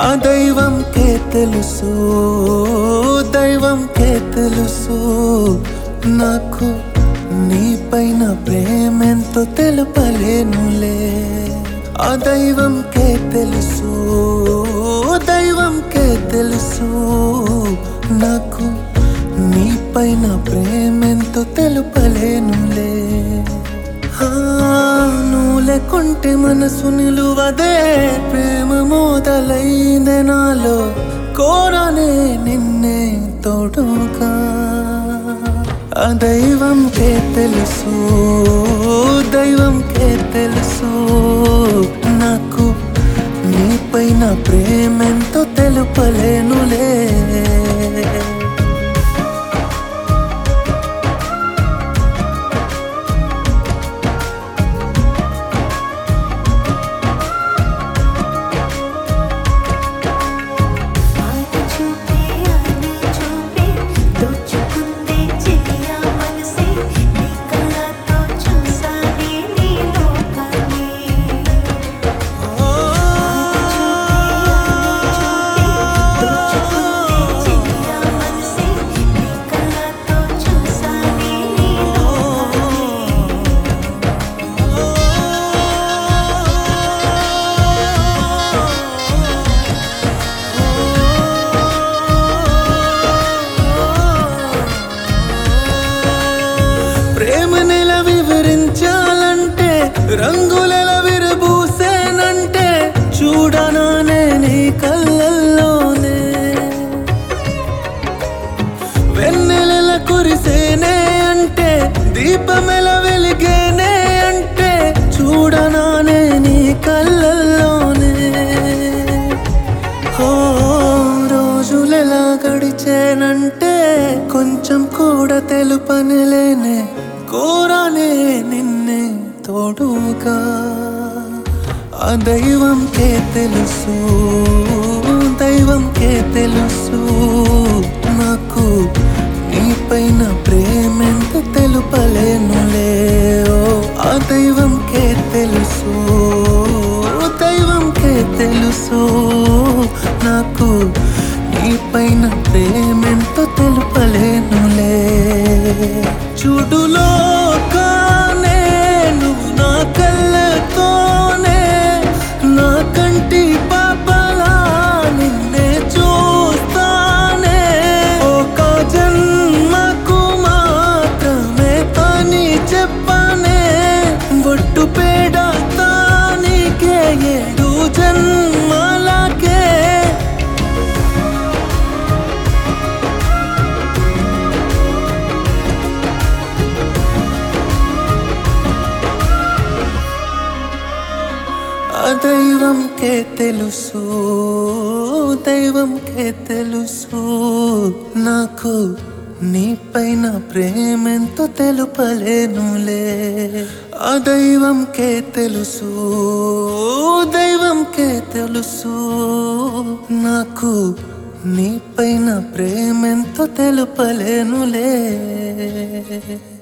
ఆ దైవంకే తెలుసు దైవంకే తెలుసు నాకు నీపైన ప్రేమెంతో తెలుపలేనులే ఆ దైవంకే తెలుసు దైవంకే తెలుసు నాకు నీపైన ప్రేమెంతో తెలుపలేనులే ఆ, నువ్వు లేకుంటే మనసు నిలువదే ప్రేమ మొదలైందే నాలో కోరనే నిన్నే తోడుగా ఆ దైవంకే తెలుసు దైవంకే తెలుసు నాకు నీపైన ప్రేమెంతో తెలుపలేనులే ఆట చూపే ఆని చూపే దోచుకుందే చెయ్యా మనసే నీ కళ్ళతో చూసానే నీ లోకాన్ని దోచుకుందే చెయ్యా మనసే నీ కళ్ళతో చూసానే నీ లోకాన్ని ప్రేమనెల వివరించాలంటే రంగులెల విరబూసేనంటే చూడనానే నీ కళ్ళల్లోనే వెన్నెలల కురిసేనే అంటే దీపమెల వెలిగేనే అంటే చూడనానే నీ కళ్ళల్లోనే ఓ రోజులెలా గడిచేనంటే కొంచెం కూడా తెలుపనిలేనే కోరానే నిన్నే తోడుగా ఆ దైవంకే తెలుసు దైవంకే తెలుసు నాకు నీపైన ప్రేమెంత తెలుపలేనులే ఓ ఆ దైవంకే తెలుసు దైవంకే తెలుసు నాకు నీపైన ప్రేమెంత తెలుపలేనులే చూడులో కానే నువ్వు నా కళ్ళతోనే నా కంటి పాపలా నిన్నే చూస్తానే ఒక జన్మకు మాత్రమే అని చెప్పనే బొట్టు పేడ తానికే ఏడు జన్మలకే ఆ దైవంకే తెలుసు దైవంకే తెలుసు నాకు నీపైన ప్రేమెంతో తెలుపలేనులే ఆ దైవంకే తెలుసు దైవంకే తెలుసు నాకు నీపైన ప్రేమెంతో తెలుపలేనులే